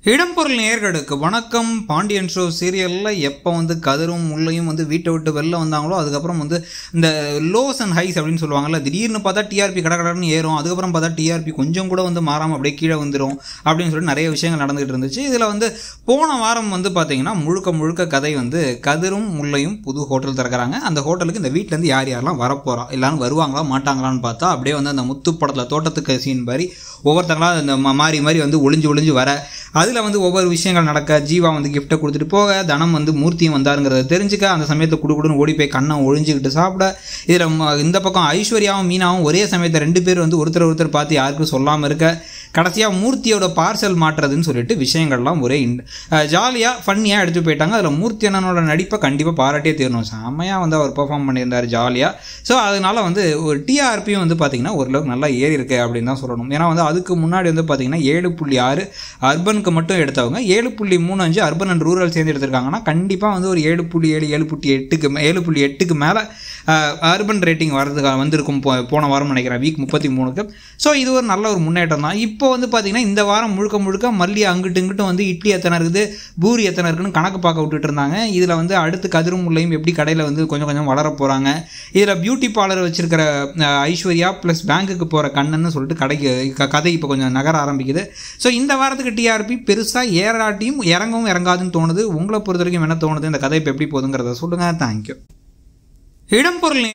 இடம்பொருள் நேர்களுக்கு வணக்கம் பாண்டியன் ஷோ சீரியலில் எப்போ வந்து கதிரும் முள்ளையும் வந்து வீட்டை விட்டு வெளில வந்தாங்களோ அதுக்கப்புறம் வந்து இந்த லோஸ் அண்ட் ஹைஸ் அப்படின்னு சொல்லுவாங்கல்ல திடீர்னு பார்த்தா டிஆர்பி கடகடன்னு ஏறும் அதுக்கப்புறம் பார்த்தா டிஆர்பி கொஞ்சம் கூட வந்து மாறாமல் அப்படியே கீழே வந்துடும் அப்படின்னு சொல்லிட்டு நிறைய விஷயங்கள் நடந்துகிட்டு இருந்துச்சு இதில் வந்து போன வாரம் வந்து பார்த்தீங்கன்னா முழுக்க முழுக்க கதை வந்து கதிரும் முள்ளையும் புது ஹோட்டல் திறக்கிறாங்க அந்த ஹோட்டலுக்கு இந்த வீட்டிலேருந்து யார் யாரெல்லாம் வரப்போகிறா எல்லாரும் வருவாங்களா மாட்டாங்களான்னு பார்த்தா அப்படியே வந்து அந்த முத்து படத்தில் தோட்டத்துக்கு சீன் மாதிரி ஒவ்வொருத்தங்களா இந்த ம- மாறி மாறி வந்து ஒளிஞ்சு ஒளிஞ்சு வர அதில் வந்து ஒவ்வொரு விஷயங்கள் நடக்க ஜீவா வந்து கிஃப்ட்டை கொடுத்துட்டு போக தனம் வந்து மூர்த்தியும் வந்தாருங்கிறத தெரிஞ்சுக்க அந்த சமயத்தை குடுக்குடுன்னு ஓடி போய் கண்ணை ஒழிஞ்சுக்கிட்டு சாப்பிட இதில் இந்த பக்கம் ஐஸ்வர்யாவும் மீனாவும் ஒரே சமயத்தை ரெண்டு பேர் வந்து ஒருத்தர் ஒருத்தர் பார்த்து யாருக்கும் சொல்லாமல் இருக்க கடைசியாக மூர்த்தியோட பார்சல் மாட்டுறதுன்னு சொல்லிட்டு விஷயங்கள்லாம் ஒரே ஜாலியாக ஃபன்னியாக எடுத்து போயிட்டாங்க அதில் மூர்த்தி அண்ணனோட நடிப்பை கண்டிப்பாக பாராட்டியே தீரணும் செம்மையாக வந்து அவர் பெர்ஃபார்ம் பண்ணியிருந்தார் ஜாலியாக ஸோ அதனால வந்து ஒரு டிஆர்பியும் வந்து பார்த்திங்கன்னா ஓரளவுக்கு நல்லா ஏறி இருக்கு அப்படின்னு தான் சொல்லணும் ஏன்னா வந்து அதுக்கு முன்னாடி வந்து பார்த்திங்கன்னா ஏழு புள்ளி ஆறு அர்பனுக்கு மட்டும் எடுத்தவங்க ஏழு புள்ளி மூணு அஞ்சு அர்பன் அண்ட் ரூரல் சேர்ந்து எடுத்திருக்காங்கன்னா கண்டிப்பாக வந்து ஒரு ஏழு புள்ளி ஏழு ஏழு புள்ளி எட்டுக்கு மே- ஏழு புள்ளி எட்டுக்கு மேலே அர்பன் ரேட்டிங் வரதுக்கு வந்திருக்கும் போ போன வாரம் நினைக்கிறேன் வீக் முப்பத்தி மூணுக்கு ஸோ இது ஒரு நல்ல ஒரு முன்னேற்றம் தான் இப்போ வந்து பார்த்திங்கன்னா இந்த வாரம் முழுக்க முழுக்க மல்லி அங்கிட்டு இங்கிட்டு வந்து இட்லி எத்தனை இருக்குது பூரி எத்தனை இருக்குன்னு கணக்கு பார்க்க விட்டுட்டு இருந்தாங்க இதில் வந்து அடுத்து கதிரும் முல்லையும் எப்படி கடையில் வந்து கொஞ்சம் கொஞ்சம் வளர போகிறாங்க இதில் பியூட்டி பார்லர் வச்சிருக்கிற அஹ், ஐஸ்வர்யா ப்ளஸ் பேங்க்குக்கு போகிற கண்ணன்னு சொல்லிட்டு கடைக்கு க- கதை இப்போ கொஞ்சம் நகர ஆரம்பிக்குது ஸோ இந்த வாரத்துக்கு டிஆர்பி பெருசாக ஏறாட்டியும் இறங்கவும் இறங்காதுன்னு தோணுது உங்களை பொறுத்த வரைக்கும் என்ன தோணுது இந்த கதை இப்போ எப்படி போகுதுங்கிறத சொல்லுங்கள் தேங்க்யூ இடம்பொருள்